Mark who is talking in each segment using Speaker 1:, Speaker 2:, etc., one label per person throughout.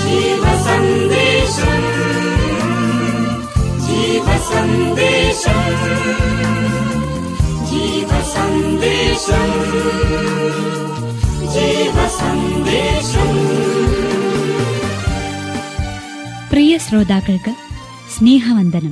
Speaker 1: ജീവസന്ദേശം ജീവസന്ദേശം ജീവസന്ദേശം ജീവസന്ദേശം
Speaker 2: പ്രിയ ശ്രോതാക്കൾക്ക് സ്നേഹവന്ദനം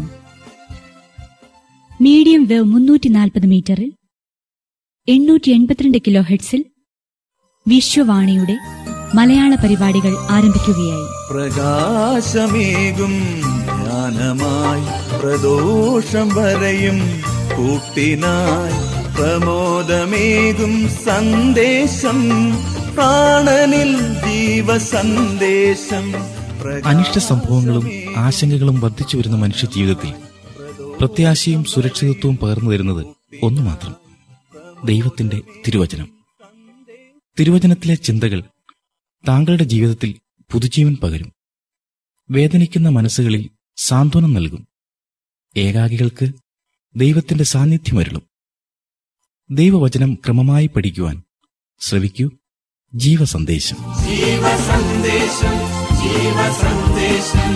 Speaker 2: medium wave മുന്നൂറ്റി നാൽപ്പത് മീറ്ററിൽ എണ്ണൂറ്റി എൺപത്തിരണ്ട് കിലോ ഹെഡ്സിൽ വിശ്വവാണിയുടെ മലയാള പരിപാടികൾ ആരംഭിക്കുകയായി
Speaker 3: പ്രകാശമേകും ജ്ഞാനമായി പ്രദോഷം വരയും കൂട്ടിനായി പ്രമോദമേകും സന്ദേശം പ്രാണനിൽ ജീവസന്ദേശം
Speaker 4: അനിഷ്ട സംഭവങ്ങളും ആശങ്കകളും വർദ്ധിച്ചു വരുന്ന മനുഷ്യ ജീവിതത്തിൽ പ്രത്യാശയും സുരക്ഷിതത്വവും പകർന്നു തരുന്നത് ഒന്നു മാത്രം ദൈവത്തിന്റെ തിരുവചനം തിരുവചനത്തിലെ ചിന്തകൾ താങ്കളുടെ ജീവിതത്തിൽ പുതുജീവൻ പകരും വേദനിക്കുന്ന മനസ്സുകളിൽ സാന്ത്വനം നൽകും ഏകാകികൾക്ക് ദൈവത്തിന്റെ സാന്നിധ്യമരുളും ദൈവവചനം ക്രമമായി പഠിക്കുവാൻ ശ്രവിക്കൂ ജീവസന്ദേശം
Speaker 3: ജീവസന്ദേശം ജീവസന്ദേശം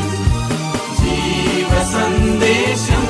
Speaker 3: ജീവസന്ദേശം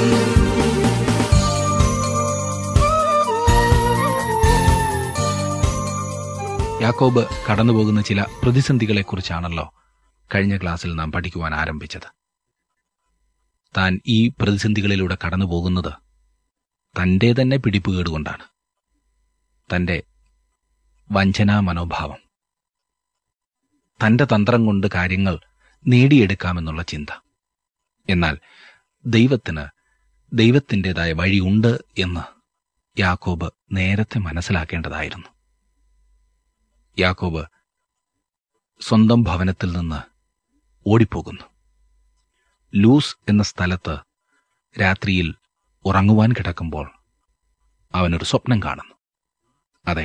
Speaker 5: യാക്കോബ് കടന്നുപോകുന്ന ചില പ്രതിസന്ധികളെക്കുറിച്ചാണല്ലോ കഴിഞ്ഞ ക്ലാസ്സിൽ നാം പഠിക്കുവാൻ ആരംഭിച്ചത് താൻ ഈ പ്രതിസന്ധികളിലൂടെ കടന്നു പോകുന്നത് തന്റെ തന്നെ പിടിപ്പുകേട് കൊണ്ടാണ് തന്റെ വഞ്ചനാ മനോഭാവം തന്റെ തന്ത്രം കൊണ്ട് കാര്യങ്ങൾ നേടിയെടുക്കാമെന്നുള്ള ചിന്ത എന്നാൽ ദൈവത്തിന് ദൈവത്തിൻ്റെതായ വഴിയുണ്ട് എന്ന് യാക്കോബ് നേരത്തെ മനസ്സിലാക്കേണ്ടതായിരുന്നു യാക്കോബ് സ്വന്തം ഭവനത്തിൽ നിന്ന് ഓടിപ്പോകുന്നു ലൂസ് എന്ന സ്ഥലത്ത് രാത്രിയിൽ ഉറങ്ങുവാൻ കിടക്കുമ്പോൾ അവനൊരു സ്വപ്നം കാണുന്നു അതെ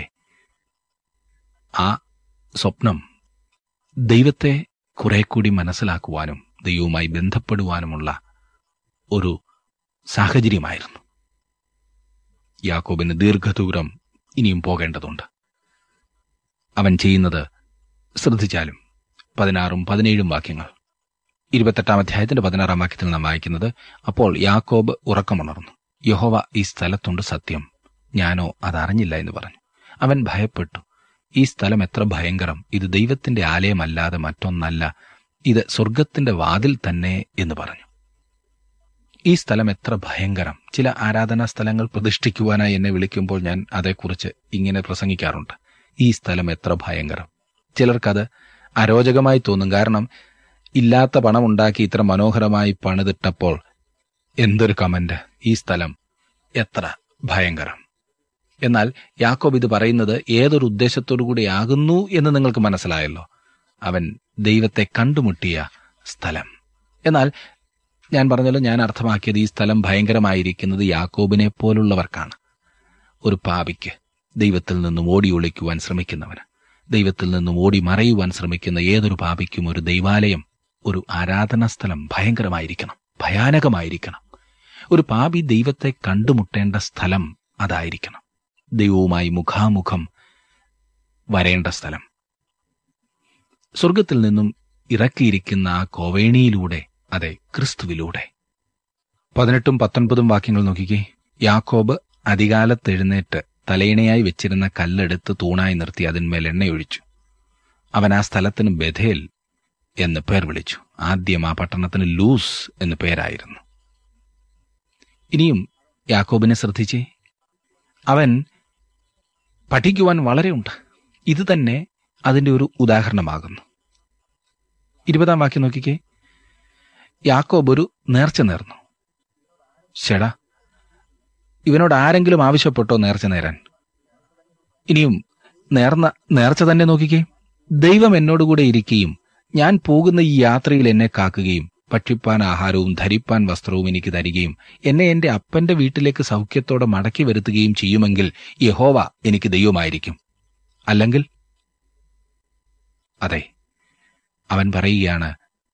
Speaker 5: ആ സ്വപ്നം ദൈവത്തെ കുറെ കൂടി മനസ്സിലാക്കുവാനും ദൈവവുമായി ബന്ധപ്പെടുവാനുമുള്ള ഒരു സാഹചര്യമായിരുന്നു യാക്കോബിന് ദീർഘദൂരം ഇനിയും പോകേണ്ടതുണ്ട് അവൻ ചെയ്യുന്നത് ശ്രദ്ധിച്ചാലും പതിനാറും പതിനേഴും വാക്യങ്ങൾ ഇരുപത്തെട്ടാം അധ്യായത്തിന്റെ പതിനാറാം വാക്യത്തിൽ നാം വായിക്കുന്നത് അപ്പോൾ യാക്കോബ് ഉറക്കമുണർന്നു യഹോവ ഈ സ്ഥലത്തുണ്ട് സത്യം ഞാനോ അതറിഞ്ഞില്ല എന്ന് പറഞ്ഞു അവൻ ഭയപ്പെട്ടു ഈ സ്ഥലം എത്ര ഭയങ്കരം ഇത് ദൈവത്തിന്റെ ആലയമല്ലാതെ മറ്റൊന്നല്ല ഇത് സ്വർഗത്തിന്റെ വാതിൽ തന്നെ എന്ന് പറഞ്ഞു ഈ സ്ഥലം എത്ര ഭയങ്കരം ചില ആരാധനാ സ്ഥലങ്ങൾ പ്രതിഷ്ഠിക്കുവാനായി എന്നെ വിളിക്കുമ്പോൾ ഞാൻ അതേക്കുറിച്ച് ഇങ്ങനെ പ്രസംഗിക്കാറുണ്ട് ഈ സ്ഥലം എത്ര ഭയങ്കരം ചിലർക്കത് അരോചകമായി തോന്നും കാരണം ഇല്ലാത്ത പണം ഉണ്ടാക്കി ഇത്ര മനോഹരമായി പണിതിട്ടപ്പോൾ എന്തൊരു കമന്റ് ഈ സ്ഥലം എത്ര ഭയങ്കരം എന്നാൽ യാക്കോബ് ഇത് പറയുന്നത് ഏതൊരു ഉദ്ദേശത്തോടു കൂടിയാകുന്നു എന്ന് നിങ്ങൾക്ക് മനസ്സിലായല്ലോ അവൻ ദൈവത്തെ കണ്ടുമുട്ടിയ സ്ഥലം എന്നാൽ ഞാൻ പറഞ്ഞല്ലോ ഞാൻ അർത്ഥമാക്കിയത് ഈ സ്ഥലം ഭയങ്കരമായിരിക്കുന്നത് യാക്കോബിനെ പോലുള്ളവർക്കാണ് ഒരു പാപിക്ക് ദൈവത്തിൽ നിന്നും ഓടി ഒളിക്കുവാൻ ശ്രമിക്കുന്നവന് ദൈവത്തിൽ നിന്നും ഓടി മറയുവാൻ ശ്രമിക്കുന്ന ഏതൊരു പാപിക്കും ഒരു ദൈവാലയം ഒരു ആരാധനാ സ്ഥലം ഭയങ്കരമായിരിക്കണം ഭയാനകമായിരിക്കണം ഒരു പാപി ദൈവത്തെ കണ്ടുമുട്ടേണ്ട സ്ഥലം അതായിരിക്കണം ദൈവവുമായി മുഖാമുഖം വരേണ്ട സ്ഥലം സ്വർഗത്തിൽ നിന്നും ഇറക്കിയിരിക്കുന്ന ആ കോവേണിയിലൂടെ അതെ ക്രിസ്തുവിലൂടെ പതിനെട്ടും പത്തൊൻപതും വാക്യങ്ങൾ നോക്കിക്കേ യാക്കോബ് അധികാലത്ത് എഴുന്നേറ്റ് തലയിണയായി വെച്ചിരുന്ന കല്ലെടുത്ത് തൂണായി നിർത്തി അതിന്മേൽ എണ്ണയൊഴിച്ചു അവൻ ആ സ്ഥലത്തിന് ബഥേൽ എന്ന് പേർ വിളിച്ചു ആദ്യം ആ പട്ടണത്തിന് ലൂസ് എന്ന് പേരായിരുന്നു ഇനിയും യാക്കോബിനെ ശ്രദ്ധിച്ചേ അവൻ പഠിക്കുവാൻ വളരെയുണ്ട് ഇത് തന്നെ അതിന്റെ ഒരു ഉദാഹരണമാകുന്നു ഇരുപതാം വാക്യം നോക്കിക്കേ യാക്കോബ് ഒരു നേർച്ച നേർന്നു ശടാ ഇവനോട് ആരെങ്കിലും ആവശ്യപ്പെട്ടോ നേർച്ച നേരാൻ ഇനിയും നേർന്ന നേർച്ച തന്നെ നോക്കിക്കേ ദൈവം എന്നോടുകൂടെ ഇരിക്കുകയും ഞാൻ പോകുന്ന ഈ യാത്രയിൽ എന്നെ കാക്കുകയും ഭക്ഷിപ്പാൻ ആഹാരവും ധരിപ്പാൻ വസ്ത്രവും എനിക്ക് തരികയും എന്നെ എന്റെ അപ്പന്റെ വീട്ടിലേക്ക് സൗഖ്യത്തോടെ മടക്കി വരുത്തുകയും ചെയ്യുമെങ്കിൽ യഹോവ എനിക്ക് ദൈവമായിരിക്കും അല്ലെങ്കിൽ അതെ അവൻ പറയുകയാണ്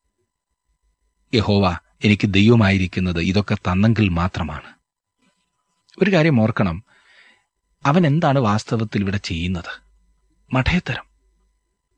Speaker 5: യഹോവ എനിക്ക് ദൈവമായിരിക്കുന്നത് ഇതൊക്കെ തന്നെങ്കിൽ മാത്രമാണ് ഒരു കാര്യം ഓർക്കണം അവൻ എന്താണ് വാസ്തവത്തിൽ ഇവിടെ ചെയ്യുന്നത് മഠയത്തരം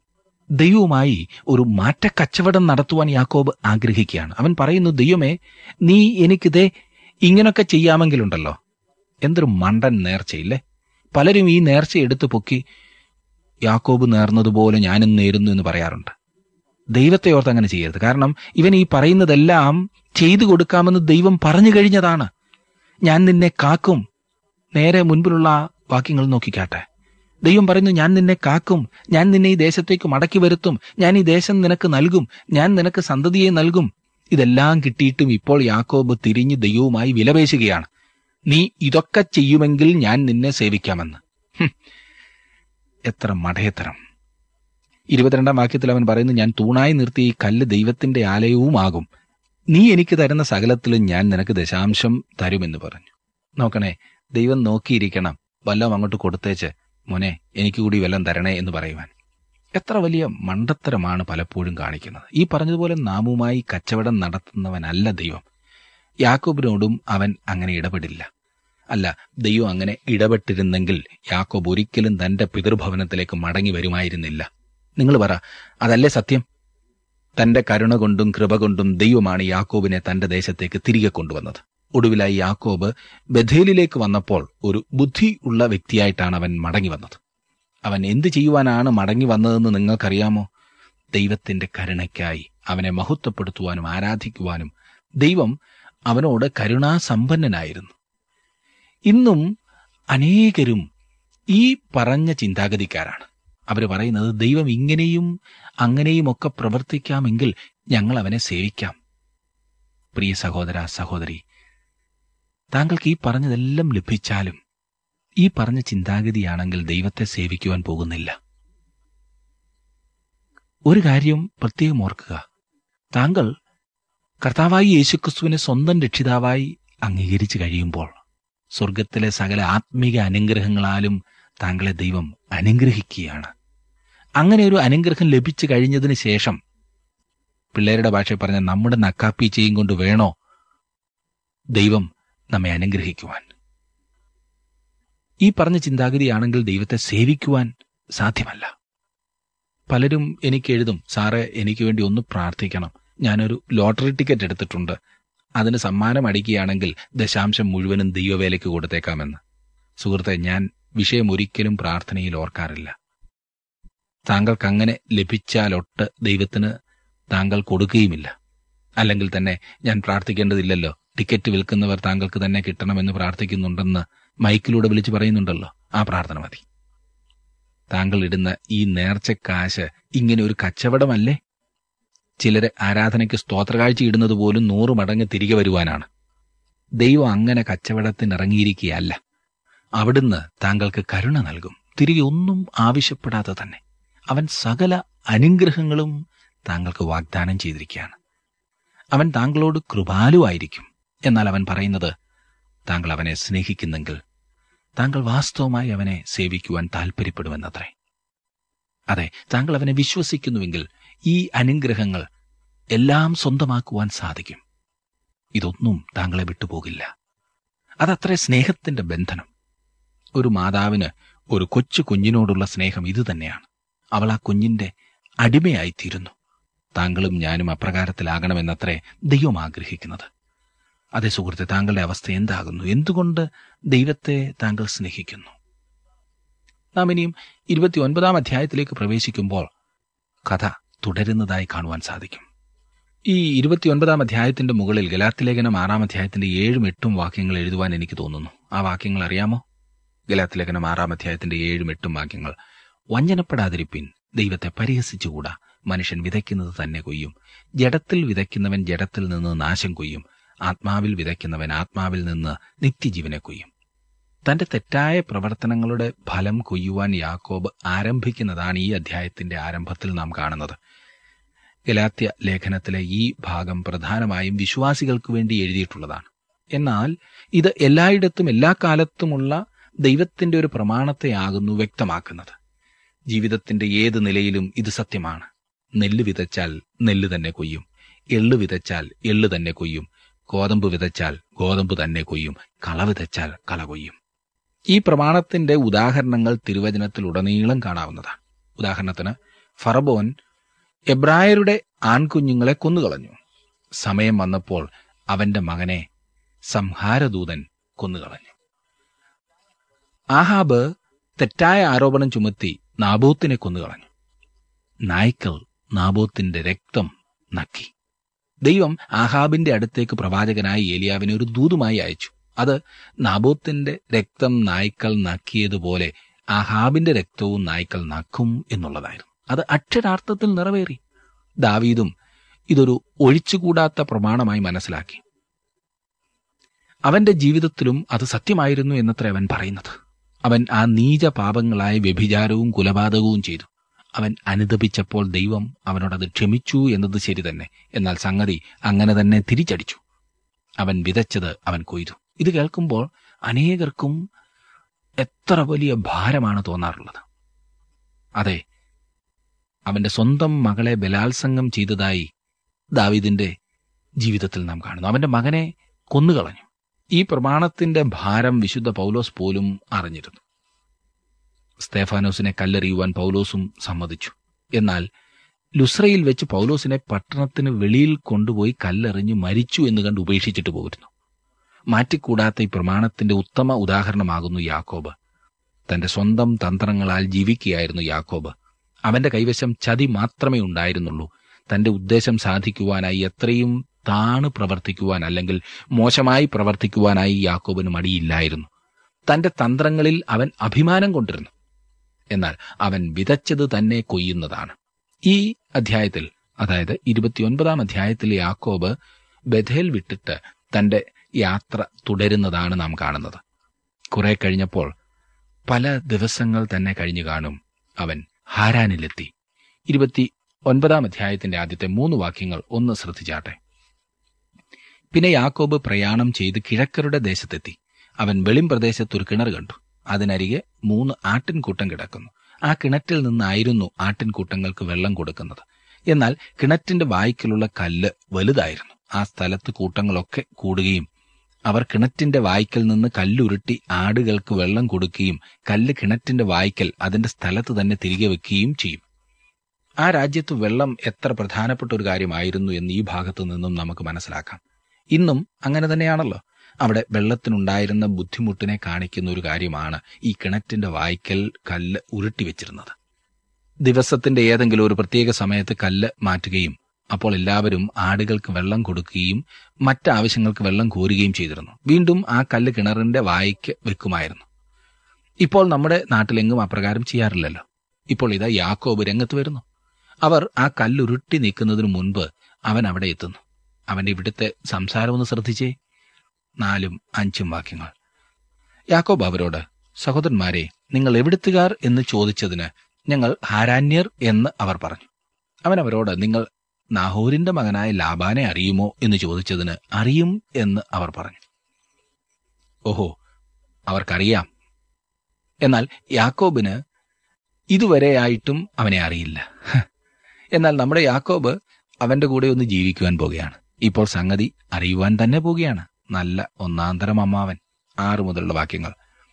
Speaker 5: ദൈവവുമായി ഒരു മാറ്റക്കച്ചവടം നടത്തുവാൻ യാക്കോബ് ആഗ്രഹിക്കുകയാണ് അവൻ പറയുന്നു ദൈവമേ നീ എനിക്കിതേ ഇങ്ങനൊക്കെ ചെയ്യാമെങ്കിലുണ്ടല്ലോ എന്തൊരു മണ്ടൻ നേർച്ചയില്ലേ പലരും ഈ നേർച്ച എടുത്തു പൊക്കി യാക്കോബ് നേർന്നതുപോലെ ഞാനും നേരുന്നു എന്ന് പറയാറുണ്ട് ദൈവത്തെ ഓർത്ത് അങ്ങനെ ചെയ്യരുത് കാരണം ഇവൻ ഈ പറയുന്നതെല്ലാം ചെയ്തു കൊടുക്കാമെന്ന് ദൈവം പറഞ്ഞു കഴിഞ്ഞതാണ് ഞാൻ നിന്നെ കാക്കും നേരെ മുൻപിലുള്ള ആ വാക്യങ്ങൾ നോക്കിക്കാട്ടെ ദൈവം പറയുന്നു ഞാൻ നിന്നെ കാക്കും ഞാൻ നിന്നെ ഈ ദേശത്തേക്ക് മടക്കി വരുത്തും ഞാൻ ഈ ദേശം നിനക്ക് നൽകും ഞാൻ നിനക്ക് സന്തതിയെ നൽകും ഇതെല്ലാം കിട്ടിയിട്ടും ഇപ്പോൾ യാക്കോബ് തിരിഞ്ഞ് ദൈവവുമായി വിലപേശുകയാണ് നീ ഇതൊക്കെ ചെയ്യുമെങ്കിൽ ഞാൻ നിന്നെ സേവിക്കാമെന്ന് ഹും. എത്ര മഠയത്തരം ഇരുപത്തിരണ്ടാം വാക്യത്തിൽ അവൻ പറയുന്നു ഞാൻ തൂണായി നിർത്തിയ ഈ കല്ല് ദൈവത്തിന്റെ ആലയവുമാകും നീ എനിക്ക് തരുന്ന സകലത്തിലും ഞാൻ നിനക്ക് ദശാംശം തരുമെന്ന് പറഞ്ഞു നോക്കണേ ദൈവം നോക്കിയിരിക്കണം വല്ലതും അങ്ങോട്ട് കൊടുത്തേച്ച് മോനെ എനിക്ക് കൂടി വല്ലതും തരണേ എന്ന് പറയുവാൻ എത്ര വലിയ മണ്ടത്തരമാണ് പലപ്പോഴും കാണിക്കുന്നത് ഈ പറഞ്ഞതുപോലെ നാമുമായി കച്ചവടം നടത്തുന്നവനല്ല ദൈവം യാക്കോബിനോടും അവൻ അങ്ങനെ ഇടപെടില്ല അല്ല ദൈവം അങ്ങനെ ഇടപെട്ടിരുന്നെങ്കിൽ യാക്കോബ് ഒരിക്കലും തന്റെ പിതൃഭവനത്തിലേക്ക് മടങ്ങി വരുമായിരുന്നില്ല നിങ്ങൾ പറ അതല്ലേ സത്യം തന്റെ കരുണ കൊണ്ടും കൃപ കൊണ്ടും ദൈവമാണ് യാക്കോബിനെ തന്റെ ദേശത്തേക്ക് തിരികെ കൊണ്ടുവന്നത് ഒടുവിലായി യാക്കോബ് ബഥേലിലേക്ക് വന്നപ്പോൾ ഒരു ബുദ്ധി ഉള്ള വ്യക്തിയായിട്ടാണ് അവൻ മടങ്ങി വന്നത് അവൻ എന്തു ചെയ്യുവാനാണ് മടങ്ങി വന്നതെന്ന് നിങ്ങൾക്കറിയാമോ ദൈവത്തിന്റെ കരുണയ്ക്കായി അവനെ മഹത്വപ്പെടുത്തുവാനും ആരാധിക്കുവാനും ദൈവം അവനോട് കരുണാസമ്പന്നനായിരുന്നു ഇന്നും അനേകരും ഈ പറഞ്ഞ ചിന്താഗതിക്കാരാണ് അവർ പറയുന്നത് ദൈവം ഇങ്ങനെയും അങ്ങനെയും ഒക്കെ പ്രവർത്തിക്കാമെങ്കിൽ ഞങ്ങൾ അവനെ സേവിക്കാം പ്രിയ സഹോദര സഹോദരി താങ്കൾക്ക് ഈ പറഞ്ഞതെല്ലാം ലഭിച്ചാലും ഈ പറഞ്ഞ ചിന്താഗതിയാണെങ്കിൽ ദൈവത്തെ സേവിക്കുവാൻ പോകുന്നില്ല ഒരു കാര്യം പ്രത്യേകം ഓർക്കുക താങ്കൾ കർത്താവായി യേശുക്രിസ്തുവിനെ സ്വന്തം രക്ഷിതാവായി അംഗീകരിച്ചു കഴിയുമ്പോൾ സ്വർഗത്തിലെ സകല ആത്മീക അനുഗ്രഹങ്ങളാലും താങ്കളെ ദൈവം അനുഗ്രഹിക്കുകയാണ് അങ്ങനെ ഒരു അനുഗ്രഹം ലഭിച്ചു കഴിഞ്ഞതിന് ശേഷം പിള്ളേരുടെ ഭാഷ പറഞ്ഞ നമ്മുടെ നക്കാപ്പീച്ചയും കൊണ്ട് വേണോ ദൈവം നമ്മെ അനുഗ്രഹിക്കുവാൻ ഈ പറഞ്ഞ ചിന്താഗതിയാണെങ്കിൽ ദൈവത്തെ സേവിക്കുവാൻ സാധ്യമല്ല പലരും എനിക്ക് എഴുതും സാറേ എനിക്ക് വേണ്ടി ഒന്ന് പ്രാർത്ഥിക്കണം ഞാനൊരു ലോട്ടറി ടിക്കറ്റ് എടുത്തിട്ടുണ്ട് അതിന് സമ്മാനം അടിക്കുകയാണെങ്കിൽ ദശാംശം മുഴുവനും ദൈവവേലയ്ക്ക് കൊടുത്തേക്കാമെന്ന് സുഹൃത്തെ ഞാൻ വിഷയം ഒരിക്കലും പ്രാർത്ഥനയിൽ ഓർക്കാറില്ല താങ്കൾക്ക് അങ്ങനെ ലഭിച്ചാലൊട്ട് ദൈവത്തിന് താങ്കൾ കൊടുക്കുകയുമില്ല അല്ലെങ്കിൽ തന്നെ ഞാൻ പ്രാർത്ഥിക്കേണ്ടതില്ലല്ലോ ടിക്കറ്റ് വിൽക്കുന്നവർ താങ്കൾക്ക് തന്നെ കിട്ടണമെന്ന് പ്രാർത്ഥിക്കുന്നുണ്ടെന്ന് മൈക്കിലൂടെ വിളിച്ചു പറയുന്നുണ്ടല്ലോ ആ പ്രാർത്ഥന മതി താങ്കൾ ഇടുന്ന ഈ നേർച്ചക്കാശ് ഇങ്ങനെ ഒരു കച്ചവടമല്ലേ ചിലര് ആരാധനയ്ക്ക് സ്തോത്രകാഴ്ച ഇടുന്നത് പോലും നൂറ് മടങ്ങ് തിരികെ വരുവാനാണ് ദൈവം അങ്ങനെ കച്ചവടത്തിന് ഇറങ്ങിയിരിക്കുകയല്ല അവിടുന്ന് താങ്കൾക്ക് കരുണ നൽകും തിരികെ ഒന്നും ആവശ്യപ്പെടാതെ തന്നെ അവൻ സകല അനുഗ്രഹങ്ങളും താങ്കൾക്ക് വാഗ്ദാനം ചെയ്തിരിക്കുകയാണ് അവൻ താങ്കളോട് കൃപാലുവായിരിക്കും എന്നാൽ അവൻ പറയുന്നത് താങ്കൾ അവനെ സ്നേഹിക്കുന്നെങ്കിൽ താങ്കൾ വാസ്തവമായി അവനെ സേവിക്കുവാൻ താൽപ്പര്യപ്പെടുമെന്നത്രേ അതെ താങ്കൾ അവനെ വിശ്വസിക്കുന്നുവെങ്കിൽ ഈ അനുഗ്രഹങ്ങൾ എല്ലാം സ്വന്തമാക്കുവാൻ സാധിക്കും ഇതൊന്നും താങ്കളെ വിട്ടുപോകില്ല അതത്രേ സ്നേഹത്തിന്റെ ബന്ധനം ഒരു മാതാവിന് ഒരു കൊച്ചു കുഞ്ഞിനോടുള്ള സ്നേഹം ഇതുതന്നെയാണ് അവൾ ആ കുഞ്ഞിന്റെ അടിമയായിത്തീരുന്നു താങ്കളും ഞാനും അപ്രകാരത്തിലാകണമെന്നത്രേ ദൈവം ആഗ്രഹിക്കുന്നത് അതെ സുഹൃത്തെ താങ്കളുടെ അവസ്ഥ എന്താകുന്നു എന്തുകൊണ്ട് ദൈവത്തെ താങ്കൾ സ്നേഹിക്കുന്നു നാം ഇനിയും ഇരുപത്തി ഒൻപതാം അധ്യായത്തിലേക്ക് പ്രവേശിക്കുമ്പോൾ കഥ തുടരുന്നതായി കാണുവാൻ സാധിക്കും ഈ ഇരുപത്തിയൊൻപതാം അധ്യായത്തിന്റെ മുകളിൽ ഗലാത്തിലേഖനം ആറാം അധ്യായത്തിന്റെ ഏഴും എട്ടും വാക്യങ്ങൾ എഴുതുവാൻ എനിക്ക് തോന്നുന്നു ആ വാക്യങ്ങൾ അറിയാമോ ഗലാത്തിലേഖനം ആറാം അധ്യായത്തിന്റെ ഏഴും എട്ടും വാക്യങ്ങൾ വഞ്ചനപ്പെടാതിരിപ്പിൻ ദൈവത്തെ പരിഹസിച്ചുകൂടാ മനുഷ്യൻ വിതയ്ക്കുന്നത് തന്നെ കൊയ്യും ജഡത്തിൽ വിതയ്ക്കുന്നവൻ ജഡത്തിൽ നിന്ന് നാശം കൊയ്യും ആത്മാവിൽ വിതയ്ക്കുന്നവൻ ആത്മാവിൽ നിന്ന് നിത്യജീവനെ കൊയ്യും തന്റെ തെറ്റായ പ്രവർത്തനങ്ങളുടെ ഫലം കൊയ്യുവാൻ യാക്കോബ് ആരംഭിക്കുന്നതാണ് ഈ അധ്യായത്തിന്റെ ആരംഭത്തിൽ നാം കാണുന്നത് ഗലാത്യ ലേഖനത്തിലെ ഈ ഭാഗം പ്രധാനമായും വിശ്വാസികൾക്ക് വേണ്ടി എഴുതിയിട്ടുള്ളതാണ് എന്നാൽ ഇത് എല്ലായിടത്തും എല്ലാ കാലത്തുമുള്ള ദൈവത്തിന്റെ ഒരു പ്രമാണത്തെയാകുന്നു വ്യക്തമാക്കുന്നത് ജീവിതത്തിന്റെ ഏത് നിലയിലും ഇത് സത്യമാണ് നെല്ല് വിതച്ചാൽ നെല്ല് തന്നെ കൊയ്യും എള്ള് വിതച്ചാൽ എള്ള് തന്നെ കൊയ്യും ഗോതമ്പ് വിതച്ചാൽ ഗോതമ്പ് തന്നെ കൊയ്യും കള വിതച്ചാൽ കള കൊയ്യും ഈ പ്രമാണത്തിന്റെ ഉദാഹരണങ്ങൾ തിരുവചനത്തിൽ ഉടനീളം കാണാവുന്നതാണ് ഉദാഹരണത്തിന് ഫറബോൻ എബ്രായരുടെ ആൺകുഞ്ഞുങ്ങളെ കൊന്നുകളഞ്ഞു സമയം വന്നപ്പോൾ അവന്റെ മകനെ സംഹാരദൂതൻ കൊന്നുകളഞ്ഞു ആഹാബ് തെറ്റായ ആരോപണം ചുമത്തി നാബോത്തിനെ കൊന്നുകളഞ്ഞു നായ്ക്കൾ നാബോത്തിന്റെ രക്തം നക്കി ദൈവം ആഹാബിന്റെ അടുത്തേക്ക് പ്രവാചകനായി ഏലിയാവിനെ ഒരു ദൂതുമായി അയച്ചു അത് നാബോത്തിന്റെ രക്തം നായ്ക്കൾ നക്കിയതുപോലെ ആഹാബിന്റെ രക്തവും നായ്ക്കൾ നക്കും എന്നുള്ളതായിരുന്നു അത് അക്ഷരാർത്ഥത്തിൽ നിറവേറി ദാവീദും ഇതൊരു ഒഴിച്ചുകൂടാത്ത പ്രമാണമായി മനസ്സിലാക്കി അവന്റെ ജീവിതത്തിലും അത് സത്യമായിരുന്നു എന്നത്ര അവൻ പറയുന്നത് അവൻ ആ നീച പാപങ്ങളായ വ്യഭിചാരവും കുലപാതകവും ചെയ്തു അവൻ അനുദപിച്ചപ്പോൾ ദൈവം അവനോടത് ക്ഷമിച്ചു എന്നത് ശരി തന്നെ എന്നാൽ സംഗതി അങ്ങനെ തന്നെ തിരിച്ചടിച്ചു അവൻ വിതച്ചത് അവൻ കൊയ്തു ഇത് കേൾക്കുമ്പോൾ അനേകർക്കും എത്ര വലിയ ഭാരമാണ് തോന്നാറുള്ളത് അതെ അവന്റെ സ്വന്തം മകളെ ബലാത്സംഗം ചെയ്തതായി ദാവീദിന്റെ ജീവിതത്തിൽ നാം കാണുന്നു അവന്റെ മകനെ കൊന്നുകളഞ്ഞു ഈ പ്രമാണത്തിന്റെ ഭാരം വിശുദ്ധ പൗലോസ് പോലും അറിഞ്ഞിരുന്നു സ്തേഫാനോസിനെ കല്ലെറിയുവാൻ പൗലോസും സമ്മതിച്ചു എന്നാൽ ലുസ്രയിൽ വെച്ച് പൗലോസിനെ പട്ടണത്തിന് വെളിയിൽ കൊണ്ടുപോയി കല്ലെറിഞ്ഞ് മരിച്ചു എന്ന് കണ്ട് ഉപേക്ഷിച്ചിട്ട് പോയിരുന്നു മാറ്റിക്കൂടാത്ത ഈ പ്രമാണത്തിന്റെ ഉത്തമ ഉദാഹരണമാകുന്നു യാക്കോബ് തന്റെ സ്വന്തം തന്ത്രങ്ങളാൽ ജീവിക്കുകയായിരുന്നു യാക്കോബ് അവന്റെ കൈവശം ചതി മാത്രമേ ഉണ്ടായിരുന്നുള്ളൂ തന്റെ ഉദ്ദേശം സാധിക്കുവാനായി എത്രയും താണ് പ്രവർത്തിക്കുവാൻ അല്ലെങ്കിൽ മോശമായി പ്രവർത്തിക്കുവാനായി യാക്കോബിന് മടിയില്ലായിരുന്നു തന്റെ തന്ത്രങ്ങളിൽ അവൻ അഭിമാനം കൊണ്ടിരുന്നു എന്നാൽ അവൻ വിതച്ചത് തന്നെ കൊയ്യുന്നതാണ് ഈ അധ്യായത്തിൽ അതായത് ഇരുപത്തിയൊൻപതാം അധ്യായത്തിൽ യാക്കോബ് ബഥേൽ വിട്ടിട്ട് തന്റെ യാത്ര തുടരുന്നതാണ് നാം കാണുന്നത് കുറെ കഴിഞ്ഞപ്പോൾ പല ദിവസങ്ങൾ തന്നെ കഴിഞ്ഞു കാണും അവൻ ഹാരാനിലെത്തി ഇരുപത്തി ഒൻപതാം അധ്യായത്തിന്റെ ആദ്യത്തെ മൂന്ന് വാക്യങ്ങൾ ഒന്ന് ശ്രദ്ധിച്ചാട്ടെ പിന്നെ യാക്കോബ് പ്രയാണം ചെയ്ത് കിഴക്കരുടെ ദേശത്തെത്തി അവൻ വെളിം പ്രദേശത്ത് ഒരു കിണർ കണ്ടു അതിനരികെ മൂന്ന് ആട്ടിൻകൂട്ടം കിടക്കുന്നു ആ കിണറ്റിൽ നിന്നായിരുന്നു ആട്ടിൻകൂട്ടങ്ങൾക്ക് വെള്ളം കൊടുക്കുന്നത് എന്നാൽ കിണറ്റിന്റെ വായ്ക്കലുള്ള കല്ല് വലുതായിരുന്നു ആ സ്ഥലത്ത് കൂട്ടങ്ങളൊക്കെ കൂടുകയും അവർ കിണറ്റിന്റെ വായ്ക്കൽ നിന്ന് കല്ലുരുട്ടി ആടുകൾക്ക് വെള്ളം കൊടുക്കുകയും കല്ല് കിണറ്റിന്റെ വായ്ക്കൽ അതിന്റെ സ്ഥലത്ത് തന്നെ തിരികെ വെക്കുകയും ചെയ്യും ആ രാജ്യത്ത് വെള്ളം എത്ര പ്രധാനപ്പെട്ട ഒരു കാര്യമായിരുന്നു എന്ന് ഈ ഭാഗത്തു നിന്നും നമുക്ക് മനസ്സിലാക്കാം ഇന്നും അങ്ങനെ തന്നെയാണല്ലോ അവിടെ വെള്ളത്തിനുണ്ടായിരുന്ന ബുദ്ധിമുട്ടിനെ കാണിക്കുന്ന ഒരു കാര്യമാണ് ഈ കിണറ്റിന്റെ വായ്ക്കൽ കല്ല് ഉരുട്ടി വെച്ചിരുന്നത് ദിവസത്തിന്റെ ഏതെങ്കിലും ഒരു പ്രത്യേക സമയത്ത് കല്ല് മാറ്റുകയും അപ്പോൾ എല്ലാവരും ആടുകൾക്ക് വെള്ളം കൊടുക്കുകയും മറ്റാവശ്യങ്ങൾക്ക് വെള്ളം കോരുകയും ചെയ്തിരുന്നു വീണ്ടും ആ കല്ല് കിണറിന്റെ വായ്ക്ക് വെക്കുമായിരുന്നു ഇപ്പോൾ നമ്മുടെ നാട്ടിലെങ്ങും അപ്രകാരം ചെയ്യാറില്ലല്ലോ ഇപ്പോൾ ഇതാ യാക്കോബ് രംഗത്ത് വരുന്നു അവർ ആ കല്ലുരുട്ടി നീക്കുന്നതിന് മുൻപ് അവൻ അവിടെ എത്തുന്നു അവന്റെ ഇവിടുത്തെ സംസാരം ഒന്ന് ശ്രദ്ധിച്ചേ നാലും അഞ്ചും വാക്യങ്ങൾ യാക്കോബ് അവരോട് സഹോദരന്മാരെ നിങ്ങൾ എവിടുത്തുകാർ എന്ന് ചോദിച്ചതിന് ഞങ്ങൾ ഹാരാന്യർ എന്ന് അവർ പറഞ്ഞു അവൻ അവരോട് നിങ്ങൾ നാഹോരിന്റെ മകനായ ലാബാനെ അറിയുമോ എന്ന് ചോദിച്ചതിന് അറിയും എന്ന് അവർ പറഞ്ഞു ഓഹോ അവർക്കറിയാം എന്നാൽ യാക്കോബിന് ഇതുവരെയായിട്ടും അവനെ അറിയില്ല എന്നാൽ നമ്മുടെ യാക്കോബ് അവന്റെ കൂടെ ഒന്ന് ജീവിക്കുവാൻ പോകുകയാണ് ഇപ്പോൾ സംഗതി അറിയുവാൻ തന്നെ പോവുകയാണ് നല്ല ഒന്നാന്തരം അമ്മാവൻ ആറ് മുതലുള്ള വാക്യങ്ങൾ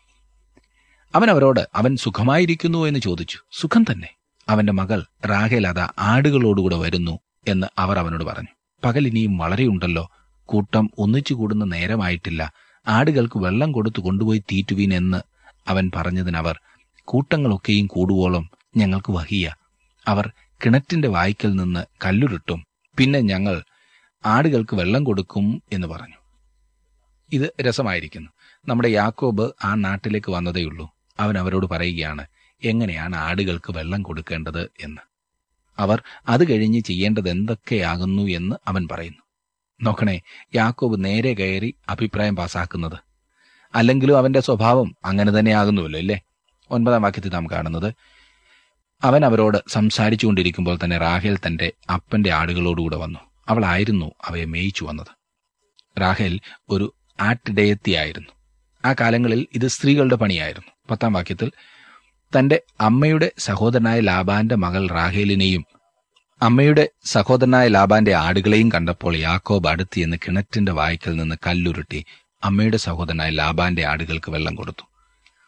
Speaker 5: അവൻ അവരോട് അവൻ സുഖമായിരിക്കുന്നു എന്ന് ചോദിച്ചു സുഖം തന്നെ അവന്റെ മകൾ റാഹേൽ അതാ ആടുകളോടുകൂടെ വരുന്നു എന്ന് അവർ അവനോട് പറഞ്ഞു പകൽ ഇനിയും വളരെയുണ്ടല്ലോ കൂട്ടം ഒന്നിച്ചു കൂടുന്ന നേരമായിട്ടില്ല ആടുകൾക്ക് വെള്ളം കൊടുത്തു കൊണ്ടുപോയി തീറ്റുവീൻ എന്ന് അവൻ പറഞ്ഞതിനവർ കൂട്ടങ്ങളൊക്കെയും കൂടുവോളം ഞങ്ങൾക്ക് വഹിയ അവർ കിണറ്റിന്റെ വായ്ക്കൽ നിന്ന് കല്ലുരുട്ടും പിന്നെ ഞങ്ങൾ ആടുകൾക്ക് വെള്ളം കൊടുക്കും എന്ന് പറഞ്ഞു ഇത് രസമായിരിക്കുന്നു നമ്മുടെ യാക്കോബ് ആ നാട്ടിലേക്ക് വന്നതേയുള്ളൂ അവൻ അവരോട് പറയുകയാണ് എങ്ങനെയാണ് ആടുകൾക്ക് വെള്ളം കൊടുക്കേണ്ടത് എന്ന് അവർ അത് കഴിഞ്ഞ് ചെയ്യേണ്ടത് എന്തൊക്കെയാകുന്നു എന്ന് അവൻ പറയുന്നു നോക്കണേ യാക്കോബ് നേരെ കയറി അഭിപ്രായം പാസാക്കുന്നത് അല്ലെങ്കിലും അവന്റെ സ്വഭാവം അങ്ങനെ തന്നെയാകുന്നുവല്ലോ അല്ലേ ഒൻപതാം വാക്യത്തിൽ നാം കാണുന്നത് അവൻ അവരോട് സംസാരിച്ചുകൊണ്ടിരിക്കുമ്പോൾ തന്നെ റാഹേൽ തന്റെ അപ്പന്റെ ആടുകളോടുകൂടെ വന്നു അവളായിരുന്നു അവയെ മേയിച്ചു വന്നത് റാഹേൽ ഒരു ആട്ടിടയത്തിയായിരുന്നു ആ കാലങ്ങളിൽ ഇത് സ്ത്രീകളുടെ പണിയായിരുന്നു പത്താം വാക്യത്തിൽ തന്റെ അമ്മയുടെ സഹോദരനായ ലാബാന്റെ മകൾ റാഹേലിനെയും അമ്മയുടെ സഹോദരനായ ലാബാന്റെ ആടുകളെയും കണ്ടപ്പോൾ യാക്കോബ് അടുത്ത് എന്ന് കിണറ്റിന്റെ വായ്ക്കൽ നിന്ന് കല്ലുരുട്ടി അമ്മയുടെ സഹോദരനായ ലാബാന്റെ ആടുകൾക്ക് വെള്ളം കൊടുത്തു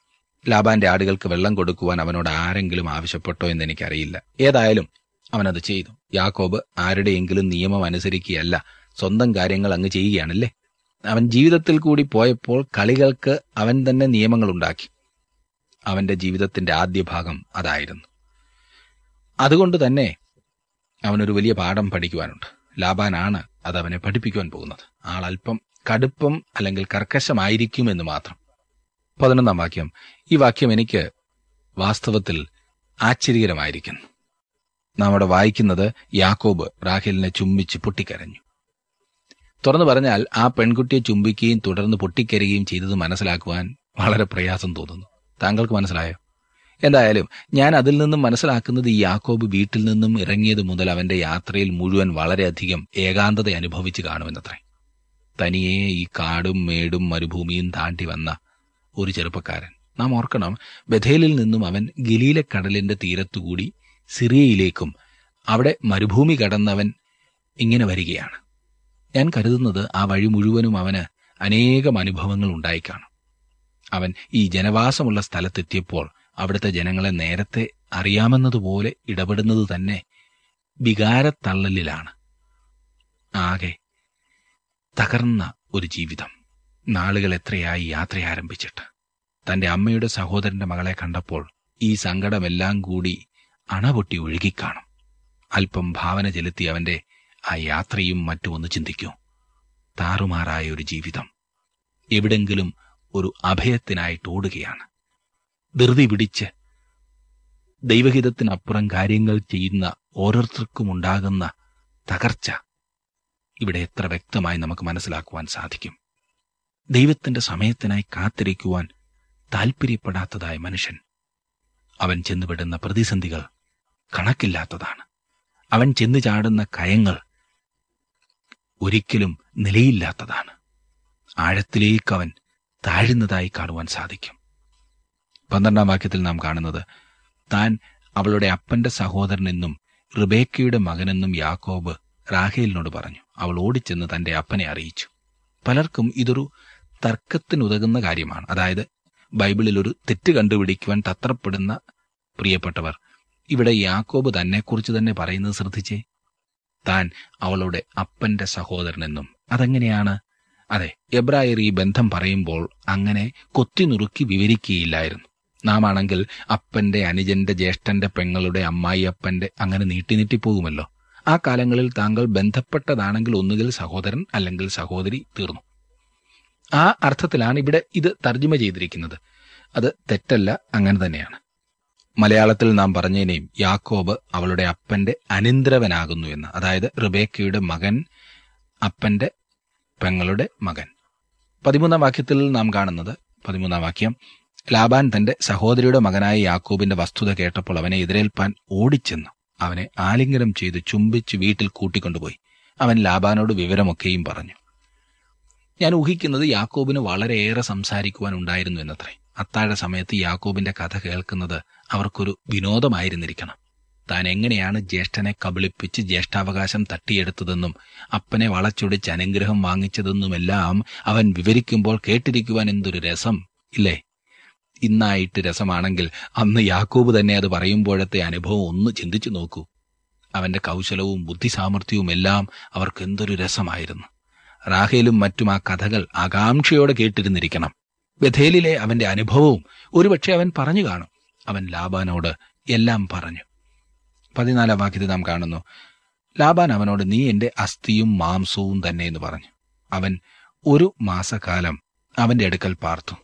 Speaker 5: ലാബാന്റെ ആടുകൾക്ക് വെള്ളം കൊടുക്കുവാൻ അവനോട് ആരെങ്കിലും ആവശ്യപ്പെട്ടോ എന്ന് എനിക്കറിയില്ല ഏതായാലും അവനത് ചെയ്തു യാക്കോബ് ആരുടെയെങ്കിലും നിയമം അനുസരിക്കുകയല്ല സ്വന്തം കാര്യങ്ങൾ അങ്ങ് ചെയ്യുകയാണല്ലേ അവൻ ജീവിതത്തിൽ കൂടി പോയപ്പോൾ കളികൾക്ക് അവൻ തന്നെ നിയമങ്ങൾ ഉണ്ടാക്കി അവന്റെ ജീവിതത്തിന്റെ ആദ്യ ഭാഗം അതായിരുന്നു അതുകൊണ്ട് തന്നെ അവനൊരു വലിയ പാഠം പഠിക്കുവാനുണ്ട് ലാബാനാണ് അത് അവനെ പഠിപ്പിക്കുവാൻ പോകുന്നത് ആൾ അല്പം കടുപ്പം അല്ലെങ്കിൽ കർക്കശമായിരിക്കും എന്ന് മാത്രം പതിനൊന്നാം വാക്യം ഈ വാക്യം എനിക്ക് വാസ്തവത്തിൽ ആശ്ചര്യകരമായിരിക്കുന്നു നാം അവിടെ വായിക്കുന്നത് യാക്കോബ് റാഹേലിനെ ചുംബിച്ച് പൊട്ടിക്കരഞ്ഞു തുറന്നു പറഞ്ഞാൽ ആ പെൺകുട്ടിയെ ചുംബിക്കുകയും തുടർന്ന് പൊട്ടിക്കരയുകയും ചെയ്തത് മനസ്സിലാക്കുവാൻ വളരെ പ്രയാസം തോന്നുന്നു താങ്കൾക്ക് മനസ്സിലായോ എന്തായാലും ഞാൻ അതിൽ നിന്നും മനസ്സിലാക്കുന്നത് ഈ യാക്കോബ് വീട്ടിൽ നിന്നും ഇറങ്ങിയത് മുതൽ അവന്റെ യാത്രയിൽ മുഴുവൻ വളരെയധികം ഏകാന്തത അനുഭവിച്ചു കാണുമെന്നത്രേ തനിയെ ഈ കാടും മേടും മരുഭൂമിയും താണ്ടി വന്ന ഒരു ചെറുപ്പക്കാരൻ നാം ഓർക്കണം ബഥേലിൽ നിന്നും അവൻ ഗലീലക്കടലിന്റെ തീരത്തുകൂടി സിറിയയിലേക്കും അവിടെ മരുഭൂമി കടന്നവൻ ഇങ്ങനെ വരികയാണ് ഞാൻ കരുതുന്നത് ആ വഴി മുഴുവനും അവന് അനേകം അനുഭവങ്ങൾ ഉണ്ടായിക്കാണും അവൻ ഈ ജനവാസമുള്ള സ്ഥലത്തെത്തിയപ്പോൾ അവിടുത്തെ ജനങ്ങളെ നേരത്തെ അറിയാമെന്നതുപോലെ ഇടപെടുന്നത് തന്നെ വികാരത്തള്ളലിലാണ് ആകെ തകർന്ന ഒരു ജീവിതം നാളുകൾ എത്രയായി യാത്ര ആരംഭിച്ചിട്ട് തന്റെ അമ്മയുടെ സഹോദരന്റെ മകളെ കണ്ടപ്പോൾ ഈ സങ്കടമെല്ലാം കൂടി അണപൊട്ടി ഒഴുകിക്കാണും അല്പം ഭാവന ചെലുത്തി അവന്റെ ആ യാത്രയും മറ്റും ഒന്ന് ചിന്തിക്കൂ താറുമാറായ ഒരു ജീവിതം എവിടെങ്കിലും ഒരു അഭയത്തിനായിട്ട് ഓടുകയാണ് ധൃതി പിടിച്ച് ദൈവഹിതത്തിനപ്പുറം കാര്യങ്ങൾ ചെയ്യുന്ന ഓരോരുത്തർക്കും ഉണ്ടാകുന്ന തകർച്ച ഇവിടെ എത്ര വ്യക്തമായി നമുക്ക് മനസ്സിലാക്കുവാൻ സാധിക്കും ദൈവത്തിന്റെ സമയത്തിനായി കാത്തിരിക്കുവാൻ താൽപ്പര്യപ്പെടാത്തതായ മനുഷ്യൻ അവൻ ചെന്നുപെടുന്ന പ്രതിസന്ധികൾ കണക്കില്ലാത്തതാണ് അവൻ ചെന്നു ചാടുന്ന കയങ്ങൾ ഒരിക്കലും നിലയില്ലാത്തതാണ് ആഴത്തിലേക്ക് അവൻ താഴുന്നതായി കാണുവാൻ സാധിക്കും പന്ത്രണ്ടാം വാക്യത്തിൽ നാം കാണുന്നത് താൻ അവളുടെ അപ്പന്റെ സഹോദരനെന്നും റിബേക്കയുടെ മകനെന്നും യാക്കോബ് റാഹേലിനോട് പറഞ്ഞു അവൾ ഓടിച്ചെന്ന് തന്റെ അപ്പനെ അറിയിച്ചു പലർക്കും ഇതൊരു തർക്കത്തിനുതകുന്ന കാര്യമാണ് അതായത് ബൈബിളിൽ ഒരു തെറ്റ് കണ്ടുപിടിക്കുവാൻ തത്രപ്പെടുന്ന പ്രിയപ്പെട്ടവർ ഇവിടെ യാക്കോബ് തന്നെക്കുറിച്ച് തന്നെ പറയുന്നത് ശ്രദ്ധിച്ചേ താൻ അവളുടെ അപ്പന്റെ സഹോദരനെന്നും അതെങ്ങനെയാണ് അതെ എബ്രായർ ഈ ബന്ധം പറയുമ്പോൾ അങ്ങനെ കൊത്തിനുറുക്കി വിവരിക്കുകയില്ലായിരുന്നു നാം ആണെങ്കിൽ അപ്പന്റെ അനുജന്റെ ജ്യേഷ്ഠന്റെ പെങ്ങളുടെ അമ്മായി അപ്പന്റെ അങ്ങനെ നീട്ടി നീട്ടിപ്പോകുമല്ലോ ആ കാലങ്ങളിൽ താങ്കൾ ബന്ധപ്പെട്ടതാണെങ്കിൽ ഒന്നുകിൽ സഹോദരൻ അല്ലെങ്കിൽ സഹോദരി തീർന്നു ആ അർത്ഥത്തിലാണ് ഇവിടെ ഇത് തർജ്ജമ ചെയ്തിരിക്കുന്നത് അത് തെറ്റല്ല അങ്ങനെ തന്നെയാണ് മലയാളത്തിൽ നാം പറഞ്ഞതിനെയും യാക്കോബ് അവളുടെ അപ്പന്റെ അനിന്ദ്രവനാകുന്നു എന്ന് അതായത് റിബേക്കയുടെ മകൻ അപ്പന്റെ പെങ്ങളുടെ മകൻ പതിമൂന്നാം വാക്യത്തിൽ നാം കാണുന്നത് പതിമൂന്നാം വാക്യം ലാബാൻ തന്റെ സഹോദരിയുടെ മകനായ യാക്കോബിന്റെ വസ്തുത കേട്ടപ്പോൾ അവനെ എതിരേൽപ്പാൻ ഓടിച്ചെന്നു അവനെ ആലിംഗനം ചെയ്ത് ചുംബിച്ച് വീട്ടിൽ കൂട്ടിക്കൊണ്ടുപോയി അവൻ ലാബാനോട് വിവരമൊക്കെയും പറഞ്ഞു ഞാൻ ഊഹിക്കുന്നത് യാക്കോബിന് വളരെയേറെ സംസാരിക്കുവാൻ ഉണ്ടായിരുന്നു എന്നത്രേ അത്താഴ സമയത്ത് യാക്കോബിന്റെ കഥ കേൾക്കുന്നത് അവർക്കൊരു വിനോദമായിരുന്നിരിക്കണം താൻ എങ്ങനെയാണ് ജ്യേഷ്ഠനെ കബളിപ്പിച്ച് ജ്യേഷ്ഠാവകാശം തട്ടിയെടുത്തതെന്നും അപ്പനെ വളച്ചൊടിച്ച് അനുഗ്രഹം വാങ്ങിച്ചതെന്നുമെല്ലാം അവൻ വിവരിക്കുമ്പോൾ കേട്ടിരിക്കുവാൻ എന്തൊരു രസം ഇല്ലേ ഇന്നായിട്ട് രസമാണെങ്കിൽ അന്ന് യാക്കോബ് തന്നെ അത് പറയുമ്പോഴത്തെ അനുഭവം ഒന്ന് ചിന്തിച്ചു നോക്കൂ അവന്റെ കൗശലവും ബുദ്ധിസാമർഥ്യവും എല്ലാം അവർക്ക് എന്തൊരു രസമായിരുന്നു റാഹേലും മറ്റും ആ കഥകൾ ആകാംക്ഷയോടെ കേട്ടിരുന്നിരിക്കണം ബഥേലിലെ അവന്റെ അനുഭവവും ഒരുപക്ഷെ അവൻ പറഞ്ഞു കാണും അവൻ ലാബാനോട് എല്ലാം പറഞ്ഞു പതിനാലാം വാക്യത്തിൽ നാം കാണുന്നു ലാബാൻ അവനോട് നീ എന്റെ അസ്ഥിയും മാംസവും തന്നെ എന്ന് പറഞ്ഞു അവൻ ഒരു മാസക്കാലം അവന്റെ അടുക്കൽ പാർത്തു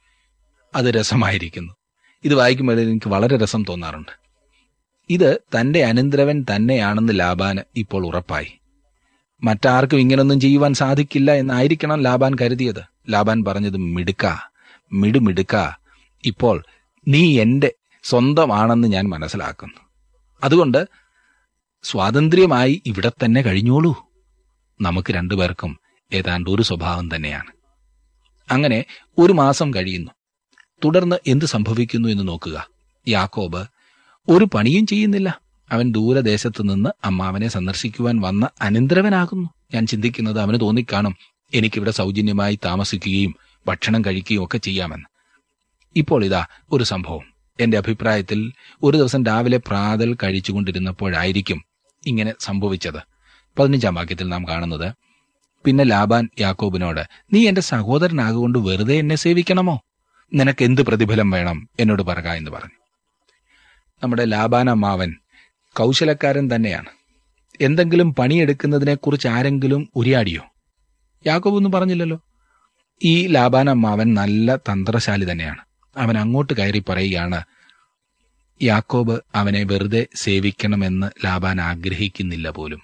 Speaker 5: അത് രസമായിരിക്കുന്നു ഇത് വായിക്കുമ്പോൾ എനിക്ക് വളരെ രസം തോന്നാറുണ്ട് ഇത് തന്റെ അനന്തരവൻ തന്നെയാണെന്ന് ലാബാന് ഇപ്പോൾ ഉറപ്പായി മറ്റാർക്കും ഇങ്ങനൊന്നും ചെയ്യുവാൻ സാധിക്കില്ല എന്നായിരിക്കണം ലാബാൻ കരുതിയത് ലാബാൻ പറഞ്ഞത് മിടുക്ക മിടുമിടുക്ക ഇപ്പോൾ നീ എന്റെ സ്വന്തമാണെന്ന് ഞാൻ മനസ്സിലാക്കുന്നു അതുകൊണ്ട് സ്വാതന്ത്ര്യമായി ഇവിടെ തന്നെ കഴിഞ്ഞോളൂ നമുക്ക് രണ്ടുപേർക്കും ഏതാണ്ട് ഒരു സ്വഭാവം തന്നെയാണ് അങ്ങനെ ഒരു മാസം കഴിയുന്നു തുടർന്ന് എന്ത് സംഭവിക്കുന്നു എന്ന് നോക്കുക യാക്കോബ് ഒരു പണിയും ചെയ്യുന്നില്ല അവൻ ദൂരദേശത്ത് നിന്ന് അമ്മാവനെ സന്ദർശിക്കുവാൻ വന്ന അനന്തരവനാകുന്നു ഞാൻ ചിന്തിക്കുന്നത് അവന് തോന്നിക്കാണും എനിക്കിവിടെ സൗജന്യമായി താമസിക്കുകയും ഭക്ഷണം കഴിക്കുകയും ഒക്കെ ചെയ്യാമെന്ന് ഇപ്പോൾ ഇതാ ഒരു സംഭവം എന്റെ അഭിപ്രായത്തിൽ ഒരു ദിവസം രാവിലെ പ്രാതൽ കഴിച്ചുകൊണ്ടിരുന്നപ്പോഴായിരിക്കും ഇങ്ങനെ സംഭവിച്ചത് പതിനഞ്ചാം വാക്യത്തിൽ നാം കാണുന്നത് പിന്നെ ലാബാൻ യാക്കോബിനോട് നീ എന്റെ സഹോദരനാകൊണ്ട് വെറുതെ എന്നെ സേവിക്കണമോ നിനക്ക് എന്ത് പ്രതിഫലം വേണം എന്നോട് പറക എന്ന് പറഞ്ഞു നമ്മുടെ ലാബാൻ അമ്മാവൻ കൗശലക്കാരൻ തന്നെയാണ് എന്തെങ്കിലും പണിയെടുക്കുന്നതിനെക്കുറിച്ച് ആരെങ്കിലും ഉരിയാടിയോ യാക്കോബ് ഒന്നും പറഞ്ഞില്ലല്ലോ ഈ ലാബാൻ അമ്മാവൻ നല്ല തന്ത്രശാലി തന്നെയാണ് അവൻ അങ്ങോട്ട് കയറി പറയുകയാണ് യാക്കോബ് അവനെ വെറുതെ സേവിക്കണമെന്ന് ലാബാൻ ആഗ്രഹിക്കുന്നില്ല പോലും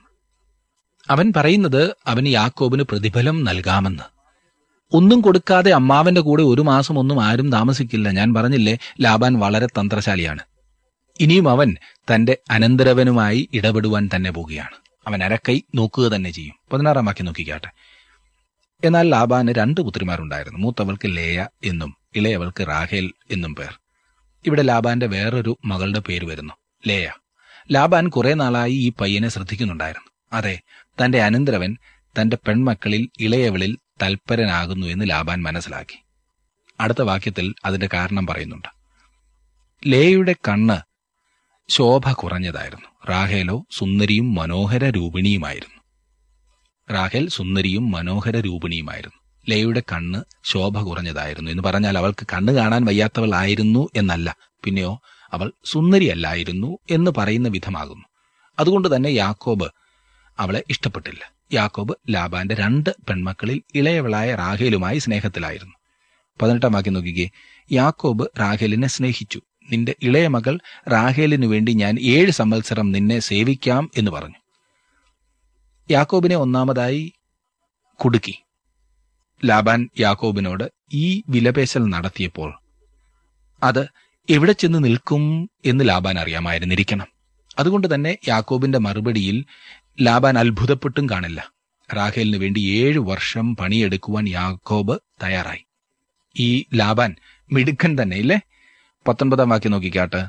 Speaker 5: അവൻ പറയുന്നത് അവന് യാക്കോബിന് പ്രതിഫലം നൽകാമെന്ന് ഒന്നും കൊടുക്കാതെ അമ്മാവന്റെ കൂടെ ഒരു മാസം ഒന്നും ആരും താമസിക്കില്ല ഞാൻ പറഞ്ഞില്ലേ ലാബാൻ വളരെ തന്ത്രശാലിയാണ് ഇനിയും അവൻ തന്റെ അനന്തരവനുമായി ഇടപെടുവാൻ തന്നെ പോവുകയാണ് അവൻ അരക്കൈ നോക്കുക തന്നെ ചെയ്യും പതിനാറാം വാക്യം നോക്കിക്കാട്ടെ എന്നാൽ ലാബാന് രണ്ട് പുത്രിമാരുണ്ടായിരുന്നു മൂത്തവൾക്ക് ലേയ എന്നും ഇളയവൾക്ക് റാഹേൽ എന്നും പേർ ഇവിടെ ലാബാന്റെ വേറൊരു മകളുടെ പേര് വരുന്നു ലേയ ലാബാൻ കുറെ നാളായി ഈ പയ്യനെ ശ്രദ്ധിക്കുന്നുണ്ടായിരുന്നു അതെ തന്റെ അനന്തരവൻ തന്റെ പെൺമക്കളിൽ ഇളയവളിൽ തൽപരനാകുന്നു എന്ന് ലാബാൻ മനസ്സിലാക്കി അടുത്ത വാക്യത്തിൽ അതിന്റെ കാരണം പറയുന്നുണ്ട് ലേയുടെ കണ്ണ് ശോഭ കുറഞ്ഞതായിരുന്നു റാഹേലോ സുന്ദരിയും മനോഹര രൂപിണിയുമായിരുന്നു റാഹേൽ സുന്ദരിയും മനോഹര രൂപിണിയുമായിരുന്നു ലേയുടെ കണ്ണ് ശോഭ കുറഞ്ഞതായിരുന്നു എന്ന് പറഞ്ഞാൽ അവൾക്ക് കണ്ണ് കാണാൻ വയ്യാത്തവളായിരുന്നു എന്നല്ല പിന്നെയോ അവൾ സുന്ദരിയല്ലായിരുന്നു എന്ന് പറയുന്ന വിധമാകുന്നു അതുകൊണ്ട് തന്നെ യാക്കോബ് അവളെ ഇഷ്ടപ്പെട്ടില്ല യാക്കോബ് ലാബാന്റെ രണ്ട് പെൺമക്കളിൽ ഇളയവളായ റാഹേലുമായി സ്നേഹത്തിലായിരുന്നു പതിനെട്ടാം വാക്യം നോക്കിക്കേ യാക്കോബ് റാഹേലിനെ സ്നേഹിച്ചു നിന്റെ ഇളയ മകൾ റാഹേലിനു വേണ്ടി ഞാൻ ഏഴ് സംവത്സരം നിന്നെ സേവിക്കാം എന്ന് പറഞ്ഞു യാക്കോബിനെ ഒന്നാമതായി കുടുക്കി ലാബാൻ യാക്കോബിനോട് ഈ വിലപേശൽ നടത്തിയപ്പോൾ അത് എവിടെ ചെന്ന് നിൽക്കും എന്ന് ലാബാൻ അറിയാമായിരുന്നിരിക്കണം അതുകൊണ്ട് തന്നെ യാക്കോബിന്റെ മറുപടിയിൽ ലാബാൻ അത്ഭുതപ്പെട്ടും കാണില്ല റാഹേലിന് വേണ്ടി ഏഴു വർഷം പണിയെടുക്കുവാൻ യാക്കോബ് തയ്യാറായി ഈ ലാബാൻ മിടുക്കൻ തന്നെ ഇല്ലേ പത്തൊൻപതാം വാക്യം നോക്കിക്കാട്ട്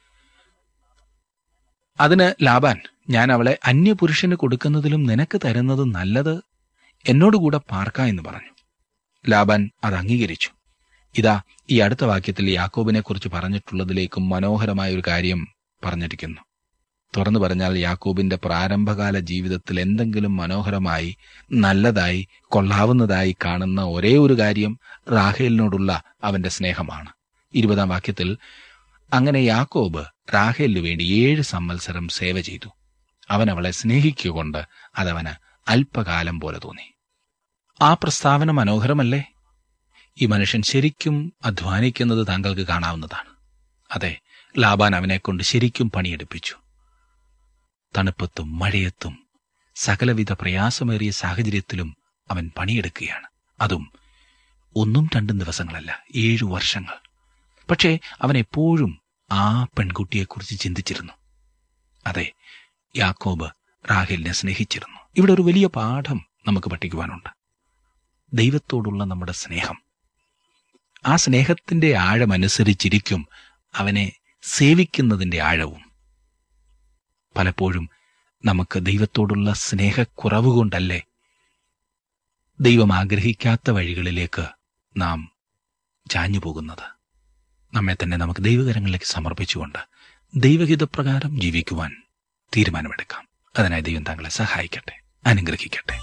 Speaker 5: അതിന് ലാബാൻ ഞാൻ അവളെ അന്യപുരുഷന് കൊടുക്കുന്നതിലും നിനക്ക് തരുന്നത് നല്ലത് എന്നോടുകൂടെ പാർക്ക എന്ന് പറഞ്ഞു ലാബാൻ അത് അംഗീകരിച്ചു ഇതാ ഈ അടുത്ത വാക്യത്തിൽ യാക്കോബിനെ കുറിച്ച് പറഞ്ഞിട്ടുള്ളതിലേക്കും മനോഹരമായ ഒരു കാര്യം പറഞ്ഞിരിക്കുന്നു തുറന്നു പറഞ്ഞാൽ യാക്കോബിന്റെ പ്രാരംഭകാല ജീവിതത്തിൽ എന്തെങ്കിലും മനോഹരമായി നല്ലതായി കൊള്ളാവുന്നതായി കാണുന്ന ഒരേ ഒരു കാര്യം റാഹേലിനോടുള്ള അവന്റെ സ്നേഹമാണ് ഇരുപതാം വാക്യത്തിൽ അങ്ങനെ യാക്കോബ് റാഹേലിനു വേണ്ടി ഏഴ് സംവത്സരം സേവ ചെയ്തു അവൻ അവളെ സ്നേഹിക്കുകൊണ്ട് അതവന് അല്പകാലം പോലെ തോന്നി ആ പ്രസ്താവന മനോഹരമല്ലേ ഈ മനുഷ്യൻ ശരിക്കും അധ്വാനിക്കുന്നത് താങ്കൾക്ക് കാണാവുന്നതാണ് അതെ ലാബാൻ അവനെ കൊണ്ട് ശരിക്കും പണിയെടുപ്പിച്ചു തണുപ്പത്തും മഴയത്തും സകലവിധ പ്രയാസമേറിയ സാഹചര്യത്തിലും അവൻ പണിയെടുക്കുകയാണ് അതും ഒന്നും രണ്ടും ദിവസങ്ങളല്ല ഏഴു വർഷങ്ങൾ പക്ഷേ അവൻ എപ്പോഴും ആ പെൺകുട്ടിയെക്കുറിച്ച് ചിന്തിച്ചിരുന്നു അതെ യാക്കോബ് റാഹേലിനെ സ്നേഹിച്ചിരുന്നു ഇവിടെ ഒരു വലിയ പാഠം നമുക്ക് പഠിക്കുവാനുണ്ട് ദൈവത്തോടുള്ള നമ്മുടെ സ്നേഹം ആ സ്നേഹത്തിന്റെ ആഴമനുസരിച്ചിരിക്കും അവനെ സേവിക്കുന്നതിന്റെ ആഴവും പലപ്പോഴും നമുക്ക് ദൈവത്തോടുള്ള സ്നേഹക്കുറവ് കൊണ്ടല്ലേ ദൈവം ആഗ്രഹിക്കാത്ത വഴികളിലേക്ക് നാം ചാഞ്ഞു പോകുന്നത് നമ്മെ തന്നെ നമുക്ക് ദൈവകരങ്ങളിലേക്ക് സമർപ്പിച്ചുകൊണ്ട് ദൈവഹിതപ്രകാരം ജീവിക്കുവാൻ തീരുമാനമെടുക്കാം അതിനായി ദൈവം താങ്കളെ സഹായിക്കട്ടെ അനുഗ്രഹിക്കട്ടെ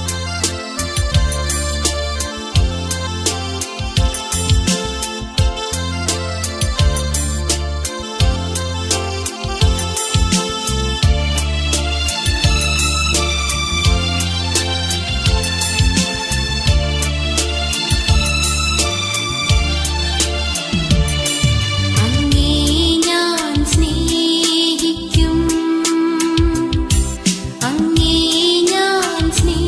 Speaker 1: അങ്ങേ ഞാൻ സ്നേഹിക്കും അങ്ങേ ഞാൻ സ്നേഹിക്കും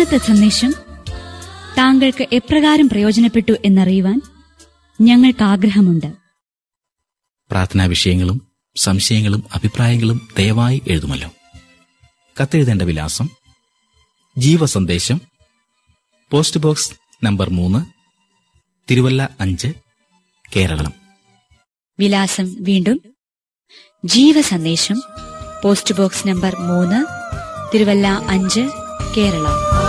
Speaker 2: ഇന്നത്തെ സന്ദേശം താങ്കൾക്ക് എപ്രകാരം പ്രയോജനപ്പെട്ടു എന്നറിയുവാൻ ഞങ്ങൾക്ക് ആഗ്രഹമുണ്ട്
Speaker 4: പ്രാർത്ഥനാ വിഷയങ്ങളും സംശയങ്ങളും അഭിപ്രായങ്ങളും ദയവായി എഴുതുമല്ലോ കത്തെഴുതേണ്ട വിലാസം ജീവസന്ദേശം പോസ്റ്റ് ബോക്സ് നമ്പർ മൂന്ന് തിരുവല്ല അഞ്ച് കേരളം
Speaker 2: വിലാസം വീണ്ടും ജീവസന്ദേശം പോസ്റ്റ് ബോക്സ് നമ്പർ മൂന്ന് തിരുവല്ല അഞ്ച് കേരള